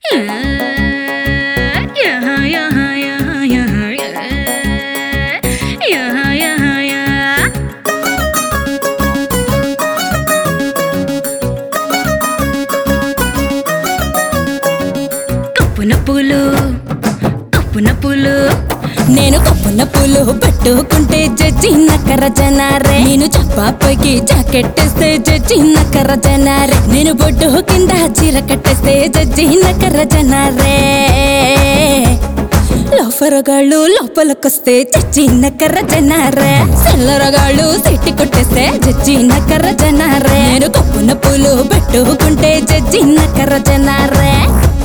కప్పున పూలు కప్పున పూలు నేను కప్పున పూలు పట్టుకుంటే జడ్జి నక్కర జనారే నేను చప్పాపైకి జాకెట్ వేస్తే జడ్జి నక్కర జనారే నేను బొడ్డు కింద చీర కట్టేస్తే జడ్జి నక్కర జనారే లోఫరగాళ్ళు లోపలకొస్తే జడ్జి నక్కర జనారే సెల్లరగాళ్ళు సిట్టి కొట్టేస్తే జడ్జి నక్కర జనారే నేను కప్పున పూలు పట్టుకుంటే జడ్జి నక్కర జనారే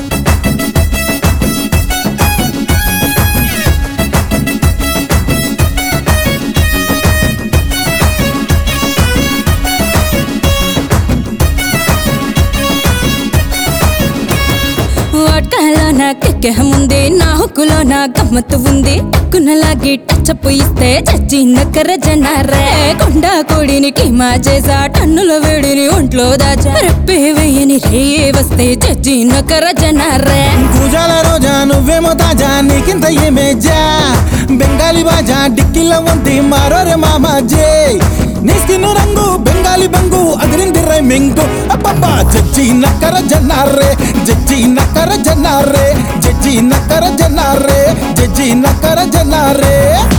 వాట్కాలో నా కెక్కెహముంది నా హుక్కులో నా గమ్మత్తు ఉంది టక్కునలాగి టచ్ ఇస్తే చచ్చి నక్కర జనారే కొండ కోడిని కీమా చేసా టన్నుల వేడిని ఒంట్లో దాచా రెప్పే వేయని రే వస్తే చచ్చి నక్కర జనారే పూజాల రోజా నువ్వేమో తాజా నీకింత ఏమేజా బెంగాలీ బాజా డిక్కిలో వంటి మారోరే మామా జే నీ స్కిన్ రంగు బెంగాలీ బంగు అదిరింది రైమింగు అబ్బబ్బా జడ్జి నక్కర జన్నారే జడ్జి నక్కర జన్నారే జడ్జి నక్కర జన్నారే జడ్జి నక్కర జన్నారే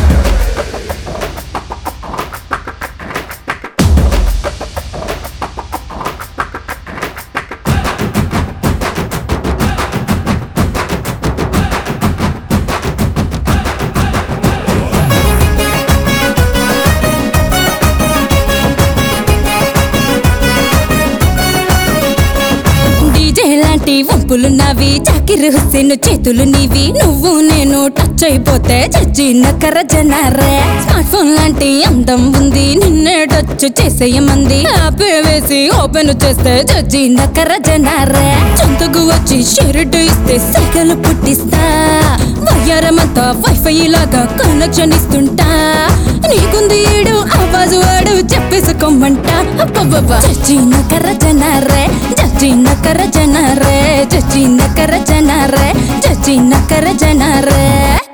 డీజే లాంటి వంపులు నావి జాకిర్ హుస్సేన్ చేతులు నీవి నువ్వు నేను టచ్ అయిపోతే చచ్చి నక్కర జనారే స్మార్ట్ ఫోన్ లాంటి అందం ఉంది నిన్నే టచ్ చేసేయమంది ఆపే వేసి ఓపెన్ చేస్తే చచ్చి నక్కర జనారే చంతకు వచ్చి షెరట్ ఇస్తే సైకిల్ పుట్టిస్తా వయ్యారమంతా వైఫై లాగా కనెక్షన్ ఇస్తుంటా నీకుంది ఏడు ఆవాజు వాడు చెప్పేసుకోమంట అబ్బబ్బబ్బా. చచ్చి నకర జనారే చచ్చి నకర జనారే చచ్చి నకర జనారే చచ్చి నకర జనారే